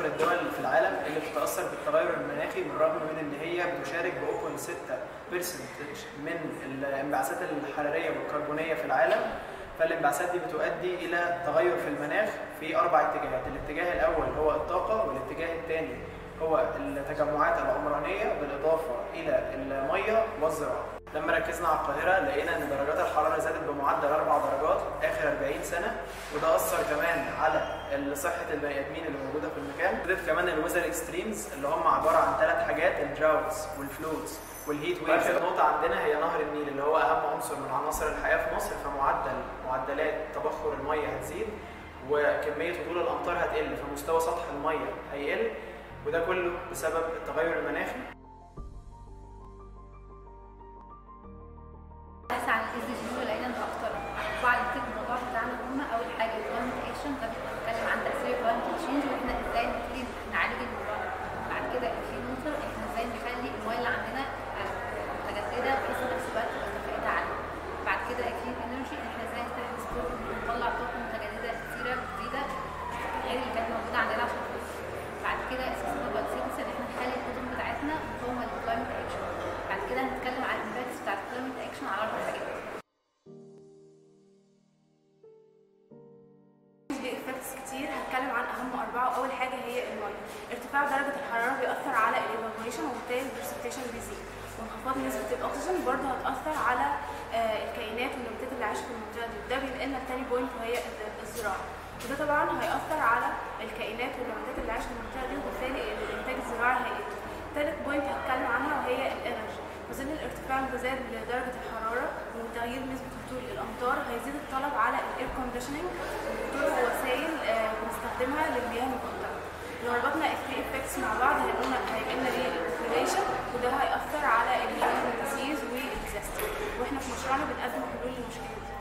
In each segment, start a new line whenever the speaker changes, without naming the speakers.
الدول في العالم اللي بتتاثر بالتغير المناخي بالرغم من ان هي بتشارك ب 0.6% من الانبعاثات الحراريه والكربونيه في العالم فالانبعاثات دي بتؤدي الى تغير في المناخ في اربع اتجاهات، الاتجاه الاول هو الطاقه والاتجاه الثاني هو التجمعات العمرانيه بالاضافه الى الميه والزراعه. لما ركزنا على القاهره لقينا ان درجات الحراره زادت بمعدل اربع درجات اخر 40 سنه وده اثر كمان على صحه البني ادمين اللي موجوده في المكان. زادت كمان الويزر اكستريمز اللي هم عباره عن ثلاث حاجات الدراوتس والفلوتس والهيت ويفز اخر نقطه عندنا هي نهر النيل اللي هو اهم عنصر من عناصر الحياه في مصر فمعدل معدلات تبخر الميه هتزيد وكميه هطول الامطار هتقل فمستوى سطح الميه هيقل وده كله بسبب التغير المناخي
اسعى على الاس دي جي ولقينا ان اكتر اربعه اللي بتكتب الموضوع بتاعنا هم اول حاجه الكلايمت اكشن ده بيتكلم عن تاثير الكلايمت تشينج واحنا ازاي نبتدي نعالج الموضوع ده بعد كده في نقطه احنا ازاي نخلي الميه اللي عندنا متجدده بحيث في نفس الوقت تبقى كفاءتها عاليه بعد كده اكيد انرجي احنا ازاي نستخدم ستور ونطلع طاقه متجدده كتيره جديده غير اللي كانت موجوده عندنا عشان بعد كده اساسا البلسيتس ان احنا نخلي الكتب بتاعتنا مقاومه للكلايمت اكشن بعد كده هنتكلم على الامباكتس بتاعت الكلايمت اكشن على اربع حاجات
افكتس كتير هتكلم عن اهم اربعه واول حاجه هي الميه ارتفاع درجه الحراره بيأثر على الايفابوريشن وبالتالي البرسبتيشن بيزيد وانخفاض نسبه الاكسجين برضه هتأثر على آه الكائنات والنباتات اللي عايشه في المنطقه دي وده بينقلنا لتاني بوينت وهي الزراعه وده طبعا هيأثر على الكائنات والنباتات اللي عايشه في المنطقه دي وبالتالي الانتاج الزراعي هيقل تالت بوينت هتكلم عنها وهي الانرجي وظل الارتفاع المتزايد لدرجه الحراره وتغيير نسبه هطول الامطار هيزيد الطلب على الاير كونديشننج وطرق ووسائل آه بنستخدمها للمياه المقطره لو ربطنا الثري افكتس مع بعض هيقولنا هيبقى لنا ريليشن وده هيأثر على الهيومن ديزيز والديزاستر واحنا في مشروعنا بنقدم حلول للمشكله دي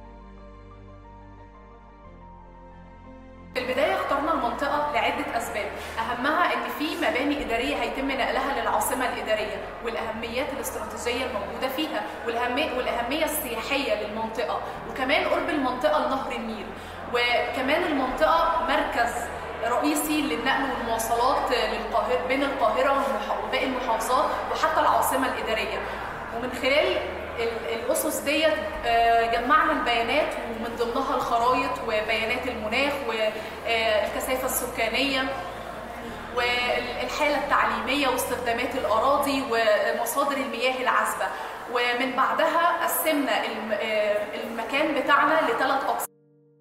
في البدايه اخترنا المنطقه لعده اسباب اهمها ان في مباني اداريه هيتم نقلها للعاصمه الاداريه والاهميات الاستراتيجيه الموجوده فيها والاهميه والاهميه السياحيه للمنطقه وكمان قرب المنطقه لنهر النيل وكمان المنطقه مركز رئيسي للنقل والمواصلات للقاهره بين القاهره وباقي المحافظات وحتى العاصمه الاداريه ومن خلال الاسس ديت جمعنا البيانات ومن ضمنها الخرائط وبيانات المناخ والكثافه السكانيه والحاله التعليميه واستخدامات الاراضي ومصادر المياه العذبه ومن بعدها قسمنا المكان بتاعنا لثلاث اقسام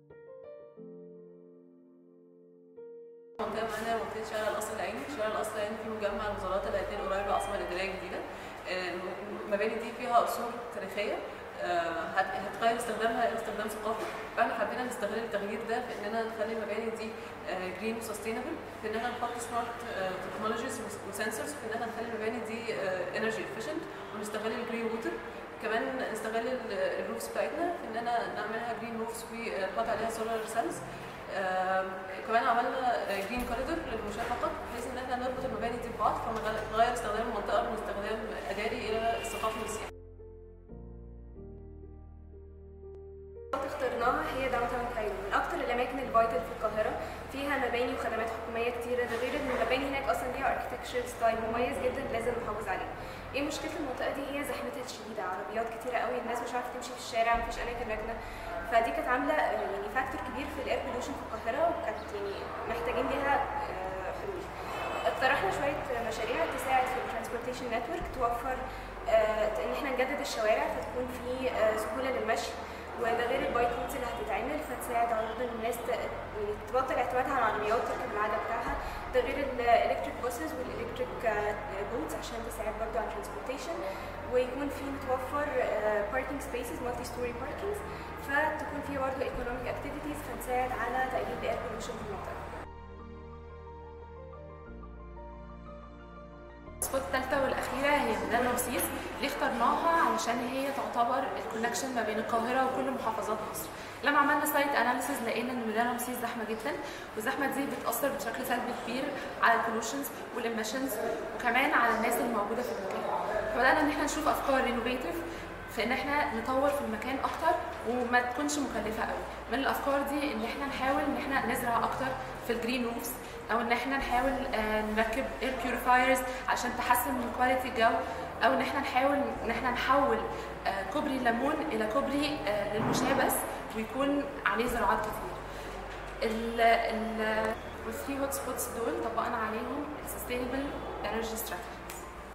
منطقه معانا منطقه شارع القصر العيني شارع القصر العيني في مجمع الوزارات اللي هيتنقل قريب للعاصمه الاداريه الجديده المباني دي فيها اصول تاريخيه هتغير استخدامها الى استخدام ثقافي فاحنا حبينا نستغل التغيير ده في اننا نخلي المباني دي جرين وسستينبل في اننا نحط سمارت تكنولوجيز وسنسورز في اننا نخلي المباني دي انرجي افيشنت ونستغل الجرين ووتر كمان نستغل الروفس بتاعتنا في اننا نعملها جرين روفس ونحط عليها سولار سيلز آه كمان عملنا جرين كوريدور للمشاة فقط بحيث ان احنا نربط المباني دي ببعض فنغير استخدام المنطقه من استخدام اداري الى الثقافي والسياحي.
اخترناها هي داون تاون كايرو من اكتر الاماكن الفايتال في القاهره فيها مباني وخدمات حكوميه كتيره ده غير ان المباني هناك اصلا ليها اركتكشر ستايل مميز جدا لازم نحافظ عليه ايه مشكله المنطقه دي هي زحمتها الشديده عربيات كتيره قوي الناس مش عارفه تمشي في الشارع مفيش اماكن ركنه فدي كانت عامله يعني فاكتور كبير في الاير بولوشن في القاهره وكانت يعني محتاجين ليها حلول اقترحنا شويه مشاريع تساعد في الترانسبورتيشن نتورك توفر ان احنا نجدد الشوارع فتكون في سهوله للمشي وده غير البايك روتس اللي هتتعمل فتساعد عروض الناس تبطل اعتمادها على العربيات تركب العجله بتاعها ده غير الالكتريك بوسز والالكتريك بوتس عشان تساعد برضه على الترانسبورتيشن ويكون في متوفر باركينج سبيسز مالتي ستوري باركينجز فتكون فيها برضه ايكونوميك اكتيفيتيز فتساعد على تقليل الاير بولوشن في المنطقه
السبوت الثالثة والأخيرة هي ميدان رمسيس ليه اخترناها علشان هي تعتبر الكونكشن ما بين القاهرة وكل محافظات مصر لما عملنا سايت اناليسيز لقينا ان ميدان رمسيس زحمة جدا والزحمة دي بتأثر بشكل سلبي كبير على البولوشنز والإميشنز وكمان على الناس اللي موجودة في المكان فبدأنا ان احنا نشوف أفكار رينوفيتيف
في ان احنا نطور في المكان اكتر وما تكونش مكلفه قوي من الافكار دي ان احنا نحاول ان احنا نزرع اكتر في الجرين روفز او ان احنا نحاول آه، نركب اير بيوريفايرز عشان تحسن من كواليتي الجو او ان احنا نحاول ان احنا نحول آه، كوبري الليمون الى كوبري آه، للمشاة بس ويكون عليه زراعات كتير ال ال والثري هوت سبوتس دول طبقنا عليهم sustainable energy strategies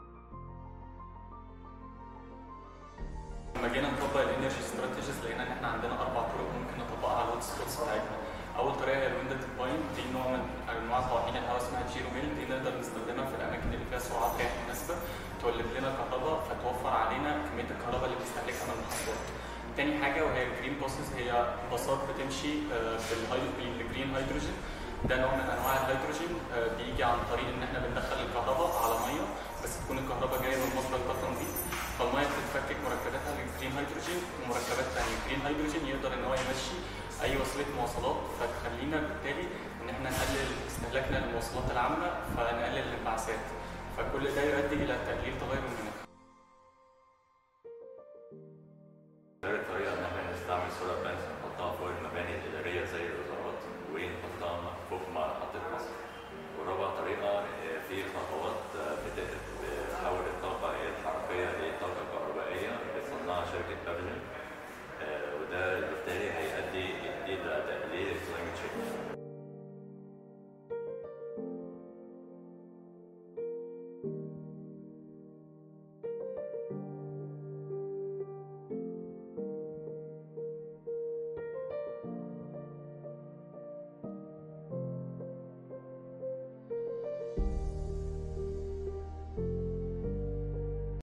لما جينا نطبق الانرجي استراتيجيز لقينا ان احنا عندنا اربع طرق ممكن نطبقها على الهوت سبوتس بتاعتنا اول طريقه هي الويند ترباين دي نوع من انواع طواحين الهواء اسمها جيرو ميل دي نقدر نستخدمها في الاماكن اللي فيها سرعات رياح مناسبه تولد لنا كهرباء فتوفر علينا كميه الكهرباء اللي بنستهلكها من المحطات تاني حاجه وهي الجرين بوسز هي باصات بتمشي آه، بالهاي- بالجرين هيدروجين ده نوع من انواع الهيدروجين آه، بيجي عن طريق ان احنا بندخل الكهرباء على ميه بس تكون الكهرباء جايه من مصدر طاقه نظيف فالميه بتتفكك مركباتها للجرين هيدروجين ومركبات ثانيه الجرين هيدروجين يقدر ان هو يمشي اي وسيله مواصلات فتخلينا بالتالي ان احنا نقلل استهلاكنا للمواصلات العامه فنقلل الانبعاثات فكل ده يؤدي الى تقليل تغير المناخ
ثالث طريقة إن إحنا نستعمل سولار بانز نحطها فوق المباني الإدارية زي الوزارات ونحطها فوق محطة مصر. ورابع طريقة آه، في